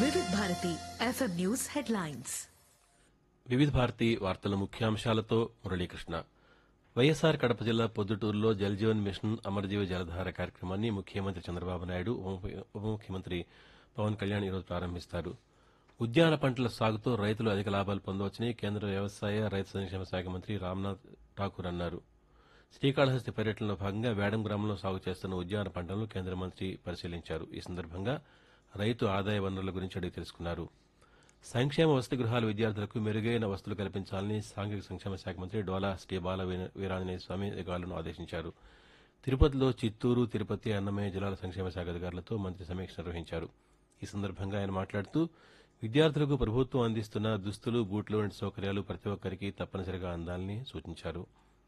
వివిధ Bharati FM news headlines వివిధ భారతి వార్తల ముఖ్యాంశాలతో మురళీకృష్ణ వైఎస్సార్ కడప జిల్లా పొద్దుటూరులో జలజీవన్ మిషన్ అమరజీవ జలధార కార్యక్రమాన్ని ముఖ్యమంత్రి చంద్రబాబు నాయుడు ఉప- ఉప ముఖ్యమంత్రి పవన్ కళ్యాణ్ ఈరోజు ప్రారంభిస్తారు ఉద్యాన పంటల సాగుతో రైతులు అధిక లాభాలు పొందవచ్చని కేంద్ర వ్యవసాయ రైతు సంక్షేమ శాఖ మంత్రి రామ్నాథ్ ఠాకూర్ అన్నారు శ్రీకాళహస్తి పర్యటనలో భాగంగా వేడం గ్రామంలో సాగు చేస్తున్న ఉద్యాన పంటలను కేంద్ర మంత్రి పరిశీలించారు ఈ సందర్భంగా రైతు ఆదాయ వనరుల గురించి అడిగి తెలుసుకున్నారు సంక్షేమ వసతి గృహాల విద్యార్థులకు మెరుగైన వసతులు కల్పించాలని సాంఘిక సంక్షేమ శాఖ మంత్రి డోలా శ్రీ బాల వీర- వీరాంజనేయ స్వామి అధికారులను ఆదేశించారు తిరుపతిలో చిత్తూరు తిరుపతి అన్నమయ్య జిల్లాల సంక్షేమ శాఖ అధికారులతో మంత్రి సమీక్ష నిర్వహించారు ఈ సందర్భంగా ఆయన మాట్లాడుతూ విద్యార్థులకు ప్రభుత్వం అందిస్తున్న దుస్తులు బూట్లు వంటి సౌకర్యాలు ప్రతి ఒక్కరికి తప్పనిసరిగా అందాలని సూచించారు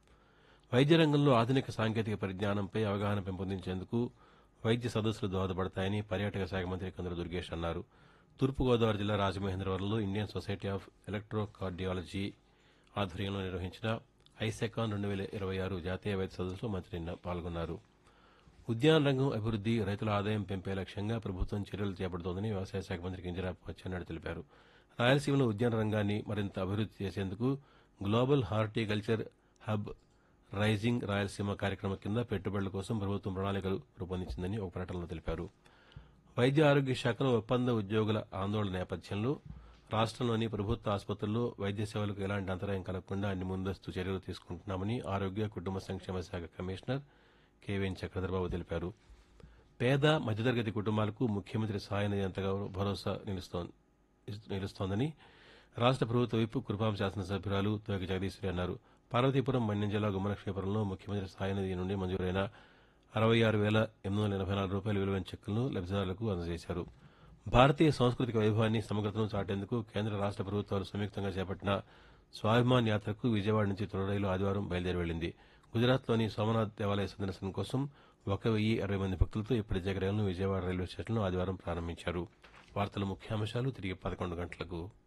వైద్య రంగంలో ఆధునిక సాంకేతిక పరిజ్ఞానంపై అవగాహన పెంపొందించేందుకు వైద్య సదస్సులు దోహదపడతాయని పర్యాటక శాఖ మంత్రి కందుల దుర్గేష్ అన్నారు తూర్పుగోదావరి జిల్లా రాజమహేంద్రవరంలో Indian society of electrocardiology ఆధ్వర్యంలో నిర్వహించిన ఐసెకాన్ రెండు వేల ఇరవై ఆరు జాతీయ వైద్య సదస్సులో మంత్రి నిన్న పాల్గొన్నారు ఉద్యాన రంగం అభివృద్ది రైతుల ఆదాయం పెంపే లక్ష్యంగా ప్రభుత్వం చర్యలు చేపడుతోందని వ్యవసాయ శాఖ మంత్రి కింజరాపు అచ్చెన్నాయుడు తెలిపారు రాయలసీమలో ఉద్యాన రంగాన్ని మరింత అభివృద్ది చేసేందుకు global horticulture hub rising Rayalaseema కార్యక్రమం కింద పెట్టుబడుల కోసం ప్రభుత్వం ప్రణాళికలు రూపొందించిందని ఒక ప్రకటనలో తెలిపారు వైద్య ఆరోగ్య శాఖలో ఒప్పంద ఉద్యోగుల ఆందోళన నేపథ్యంలో రాష్ట్రంలోని ప్రభుత్వ ఆసుపత్రుల్లో వైద్య సేవలకు ఎలాంటి అంతరాయం కలగకుండా అన్ని ముందస్తు చర్యలు తీసుకుంటున్నామని ఆరోగ్య కుటుంబ సంక్షేమ శాఖ కమిషనర్ కేవీఎన్ చక్రధర్బాబు తెలిపారు పేద మధ్యతరగతి కుటుంబాలకు ముఖ్యమంత్రి సహాయ నిధి ఎంతగా భరోసా నిలుస్తోంది నిలుస్తోందని రాష్ట ప్రభుత్వ విప్ కృపాం శాసనసభ్యురాలు తోక జగదీశ్వరి అన్నారు పార్వతీపురం మన్యం జిల్లా గుమ్మలక్ష్మీపురంలో ముఖ్యమంత్రి సహాయ నిధి నుండి మంజూరైన అరవై ఆరు వేల ఎనిమిది వందల ఎనభై నాలుగు రూపాయల విలువైన చెక్కులను లబ్దిదారులకు అందజేశారు భారతీయ సాంస్కృతిక వైభవాన్ని సమగ్రతను చాటేందుకు కేంద్ర రాష్ట ప్రభుత్వాలు సంయుక్తంగా చేపట్టిన స్వాభిమాన్ యాత్రకు విజయవాడ నుంచి తొలి రైలు ఆదివారం బయలుదేరి వెళ్లింది గుజరాత్లోని సోమనాథ్ దేవాలయ సందర్శనం కోసం ఒక వెయ్యి అరవై మంది భక్తులతో ఈ ప్రత్యేక రైలును విజయవాడ రైల్వే స్టేషన్లో ఆదివారం ప్రారంభించారు వార్తల ముఖ్యాంశాలు తిరిగి పదకొండు గంటలకు